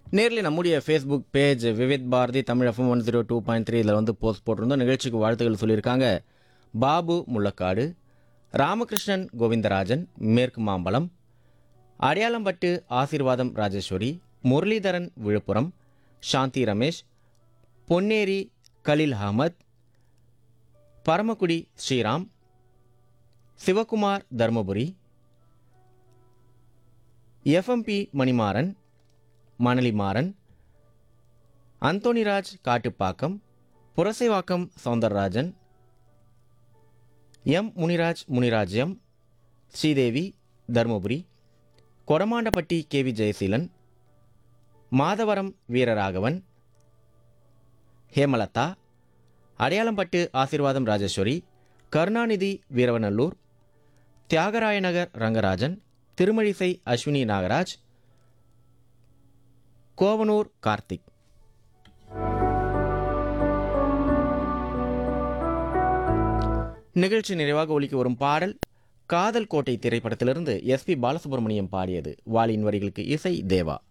நேரில் நம்முடைய Facebook page Vividh Bharati Tamil FM one zero two point three இதில் வந்து போஸ்ட் போட்டிருந்தோம் நிகழ்ச்சிக்கு வாழ்த்துக்கள் சொல்லியிருக்காங்க பாபு முள்ளக்காடு ராமகிருஷ்ணன் கோவிந்தராஜன் மேற்கு மாம்பலம் அடையாளம்பட்டு ஆசீர்வாதம் ராஜேஸ்வரி முரளிதரன் விழுப்புரம் சாந்தி ரமேஷ் பொன்னேரி கலீல் அகமத் பரமக்குடி ஸ்ரீராம் சிவகுமார் தர்மபுரி எஃப்எம்பி மணிமாறன் மணலிமாறன் அந்தோணிராஜ் காட்டுப்பாக்கம் புரசைவாக்கம் சௌந்தரராஜன் எம் முனிராஜ் முனிராஜ்யம் ஸ்ரீதேவி தருமபுரி கொடமாண்டப்பட்டி கேவி ஜெயசீலன் மாதவரம் வீரராகவன் ஹேமலதா அடையாளம்பட்டு ஆசீர்வாதம் ராஜேஸ்வரி கருணாநிதி வீரவநல்லூர் தியாகராயநகர் ரங்கராஜன் திருமழிசை அஸ்வினி நாகராஜ் கோவனூர் கார்த்திக் நிகழ்ச்சி நிறைவாக ஒலிக்க வரும் பாடல் காதல் கோட்டை திரைப்படத்திலிருந்து எஸ்பி பாலசுப்ரமணியம் பாடியது வாலியின் வரிகளுக்கு இசை தேவா